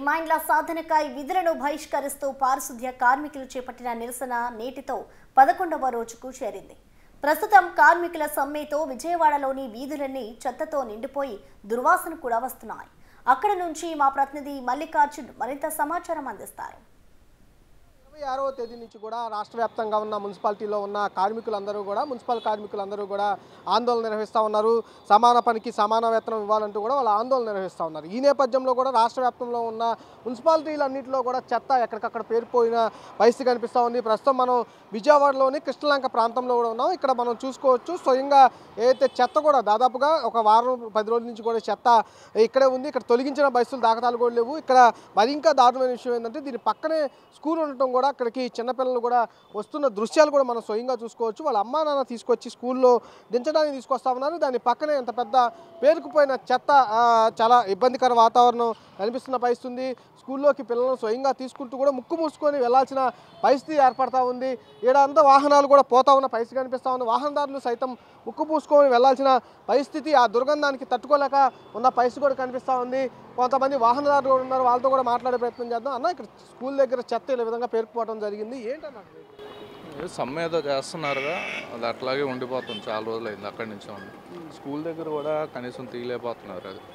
డిమాండ్ల సాధనకై విధులను బహిష్కరిస్తూ పారిశుద్ధ్య కార్మికులు చేపట్టిన నిరసన నేటితో పదకొండవ రోజుకు చేరింది ప్రస్తుతం కార్మికుల సమ్మెతో విజయవాడలోని వీధులన్నీ చెత్తతో నిండిపోయి దుర్వాసన కూడా వస్తున్నాయి అక్కడ నుంచి మా ప్రతినిధి మల్లికార్జున్ మరింత సమాచారం అందిస్తారు ఇరవై ఆరవ తేదీ నుంచి కూడా రాష్ట్ర వ్యాప్తంగా ఉన్న మున్సిపాలిటీలో ఉన్న కార్మికులందరూ కూడా మున్సిపల్ కార్మికులందరూ కూడా ఆందోళన నిర్వహిస్తూ ఉన్నారు సమాన పనికి సమాన వేతనం ఇవ్వాలంటూ కూడా వాళ్ళు ఆందోళన నిర్వహిస్తూ ఉన్నారు ఈ నేపథ్యంలో కూడా రాష్ట్ర వ్యాప్తంలో ఉన్న మున్సిపాలిటీలన్నింటిలో కూడా చెత్త ఎక్కడికక్కడ పేరుపోయిన పరిస్థితి కనిపిస్తూ ఉంది ప్రస్తుతం మనం విజయవాడలోని కృష్ణలంక ప్రాంతంలో కూడా ఉన్నాం ఇక్కడ మనం చూసుకోవచ్చు స్వయంగా ఏదైతే చెత్త కూడా దాదాపుగా ఒక వారం పది రోజుల నుంచి కూడా చెత్త ఇక్కడే ఉంది ఇక్కడ తొలగించిన బస్సులు దాఖలాలు కూడా లేవు ఇక్కడ మరి ఇంకా దారుణమైన విషయం ఏంటంటే దీని పక్కనే స్కూల్ ఉండటం కూడా అక్కడికి చిన్నపిల్లలు కూడా వస్తున్న దృశ్యాలు కూడా మనం స్వయంగా చూసుకోవచ్చు వాళ్ళ అమ్మా నాన్న తీసుకొచ్చి స్కూల్లో దించడానికి తీసుకొస్తా ఉన్నారు దాని పక్కనే ఎంత పెద్ద పేరుకుపోయిన చెత్త ఆ, చాలా ఇబ్బందికర వాతావరణం కనిపిస్తున్న పరిస్థితి ఉంది స్కూల్లోకి పిల్లలను స్వయంగా తీసుకుంటూ కూడా ముక్కు మూసుకొని వెళ్ళాల్సిన పరిస్థితి ఏర్పడతా ఉంది ఈడ అంతా వాహనాలు కూడా పోతా ఉన్న పరిస్థితి కనిపిస్తూ ఉంది వాహనదారులు సైతం ముక్కు పూసుకొని వెళ్ళాల్సిన పరిస్థితి ఆ దుర్గంధానికి తట్టుకోలేక ఉన్న పరిస్థితి కూడా కనిపిస్తూ ఉంది కొంతమంది వాహనదారులు కూడా ఉన్నారు వాళ్ళతో కూడా మాట్లాడే ప్రయత్నం చేద్దాం అన్న ఇక్కడ స్కూల్ దగ్గర చెత్త ఈ విధంగా పేరుకుపోవడం జరిగింది ఏంటన్నా ఏదో సమ్మె ఏదో చేస్తున్నారుగా అది అట్లాగే ఉండిపోతుంది చాలా రోజులు అయింది అక్కడి నుంచి ఉంది స్కూల్ దగ్గర కూడా కనీసం తీయలేకపోతున్నారు అది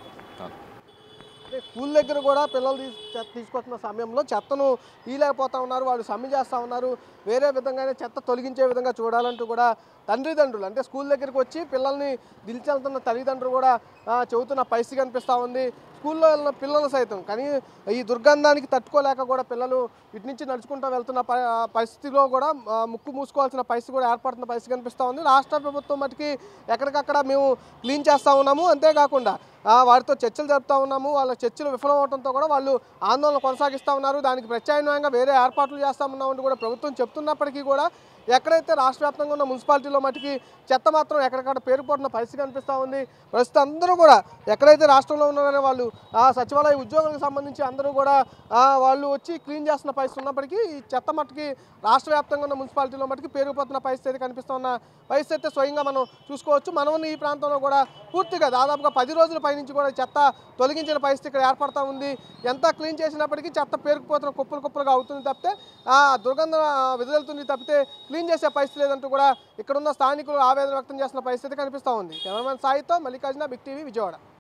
అదే స్కూల్ దగ్గర కూడా పిల్లలు తీసు చెత్త తీసుకొస్తున్న సమయంలో చెత్తను తీయలేకపోతా ఉన్నారు వాళ్ళు సమ్మె చేస్తూ ఉన్నారు వేరే విధంగానే చెత్త తొలగించే విధంగా చూడాలంటూ కూడా తండ్రిదండ్రులు అంటే స్కూల్ దగ్గరికి వచ్చి పిల్లల్ని దిల్చెళ్తున్న తల్లిదండ్రులు కూడా ఆ, చెబుతున్న పరిస్థితి కనిపిస్తూ ఉంది స్కూల్లో వెళ్ళిన పిల్లలు సైతం కానీ ఈ దుర్గంధానికి తట్టుకోలేక కూడా పిల్లలు ఇటు నుంచి నడుచుకుంటూ వెళ్తున్న ప- ఆ పరిస్థితిలో కూడా ఆ, ముక్కు మూసుకోవాల్సిన పరిస్థితి కూడా ఏర్పడుతున్న పరిస్థితి కనిపిస్తూ ఉంది రాష్ట్ర ప్రభుత్వం మటుకి ఎక్కడికక్కడ మేము క్లీన్ చేస్తూ ఉన్నాము అంతేకాకుండా ఆ, వారితో చర్చలు జరుపుతూ ఉన్నాము వాళ్ళ చర్చలు విఫలం అవడంతో కూడా వాళ్ళు ఆందోళన కొనసాగిస్తూ ఉన్నారు దానికి ప్రత్యామ్నాయంగా వేరే ఏర్పాట్లు చేస్తామన్నామని కూడా ప్రభుత్వం చెప్తున్నప్పటికీ కూడా ఎక్కడైతే రాష్ట్ర వ్యాప్తంగా ఉన్న మున్సిపాలిటీలో మటుకి చెత్త మాత్రం ఎక్కడికక్కడ పేరుపోతున్న పరిస్థితి కనిపిస్తూ ఉంది ప్రస్తుతం అందరూ కూడా ఎక్కడైతే రాష్ట్రంలో ఉన్నారనే వాళ్ళు ఆ సచివాలయ ఉద్యోగులకు సంబంధించి అందరూ కూడా ఆ, వాళ్ళు వచ్చి క్లీన్ చేస్తున్న పరిస్థితి ఉన్నప్పటికీ ఈ చెత్త మట్టుకి రాష్ట్ర వ్యాప్తంగా ఉన్న మున్సిపాలిటీలో మటుకి పేరుపోతున్న పరిస్థితి అయితే కనిపిస్తున్న పరిస్థితి అయితే స్వయంగా మనం చూసుకోవచ్చు మనం ఉన్న ఈ ప్రాంతంలో కూడా పూర్తిగా దాదాపుగా పది రోజుల పైనుంచి కూడా చెత్త తొలగించిన పరిస్థితి ఇక్కడ ఏర్పడతా ఉంది ఎంత క్లీన్ చేసినప్పటికీ చెత్త పేరుకుపోతున్న కుప్పలు కుప్పలుగా అవుతుంది తప్పితే ఆ దుర్గంధం ఆ, వెదజల్లుతుంది తప్పితే క్లీన్ చేసే పరిస్థితి లేదంటూ కూడా ఇక్కడున్న స్థానికులు ఆవేదన వ్యక్తం చేస్తున్న పరిస్థితి కనిపిస్తూ ఉంది కెమెరామెన్ సాయితో మల్లికార్జున బిగ్ టీవీ విజయవాడ